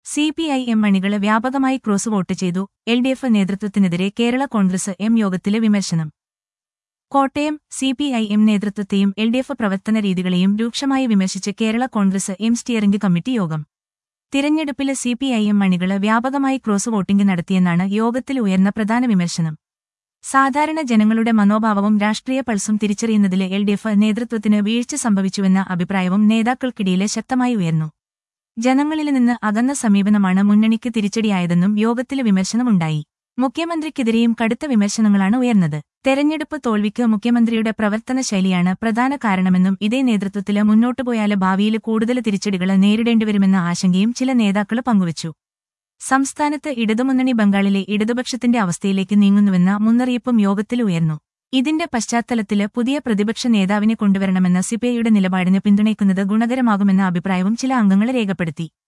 C P I M അണികള് വ്യാപകമായി cross vote ചെയ്തു എൽ ഡി എഫ് നേതൃത്വത്തിനെതിരെ കേരള കോൺഗ്രസ് എം യോഗത്തിലെ വിമർശനം Kottayam C P I M നേതൃത്വത്തെയും എൽ ഡി എഫ് പ്രവർത്തന രീതികളെയും രൂക്ഷമായി വിമർശിച്ച് Kerala Congress M steering committee യോഗം തിരഞ്ഞെടുപ്പില് സി പി ഐ എം അണികള് വ്യാപകമായി ക്രോസ് വോട്ടിംഗ് നടത്തിയെന്നാണ് യോഗത്തിൽ ഉയർന്ന പ്രധാന വിമർശനം സാധാരണ ജനങ്ങളുടെ മനോഭാവവും രാഷ്ട്രീയ പൾസും തിരിച്ചറിയുന്നതില് എൽ ഡി എഫ് നേതൃത്വത്തിന് വീഴ്ച സംഭവിച്ചുവെന്ന അഭിപ്രായവും നേതാക്കൾക്കിടയില് ശക്തമായി ഉയർന്നു ജനങ്ങളിൽ നിന്ന് അകന്ന സമീപനമാണ് മുന്നണിക്ക് തിരിച്ചടിയായതെന്നും യോഗത്തില് വിമർശനമുണ്ടായി മുഖ്യമന്ത്രിക്കെതിരെയും കടുത്ത വിമർശനങ്ങളാണ് ഉയർന്നത് തെരഞ്ഞെടുപ്പ് തോൽവിക്ക് മുഖ്യമന്ത്രിയുടെ പ്രവർത്തന ശൈലിയാണ് പ്രധാന കാരണമെന്നും ഇതേ നേതൃത്വത്തില് മുന്നോട്ടുപോയാല് ഭാവിയില് കൂടുതൽ തിരിച്ചടികള് നേരിടേണ്ടിവരുമെന്ന ആശങ്കയും ചില നേതാക്കള് പങ്കുവച്ചു സംസ്ഥാനത്ത് ഇടതുമുന്നണി ബംഗാളിലെ ഇടതുപക്ഷത്തിന്റെ അവസ്ഥയിലേക്ക് നീങ്ങുന്നുവെന്ന മുന്നറിയിപ്പും യോഗത്തിൽ ഉയർന്നു ഇതിന്റെ പശ്ചാത്തലത്തില് പുതിയ പ്രതിപക്ഷ നേതാവിനെ കൊണ്ടുവരണമെന്ന സിപിഐയുടെ നിലപാടിന് പിന്തുണയ്ക്കുന്നത് ഗുണകരമാകുമെന്ന അഭിപ്രായവും ചില അംഗങ്ങൾ രേഖപ്പെടുത്തി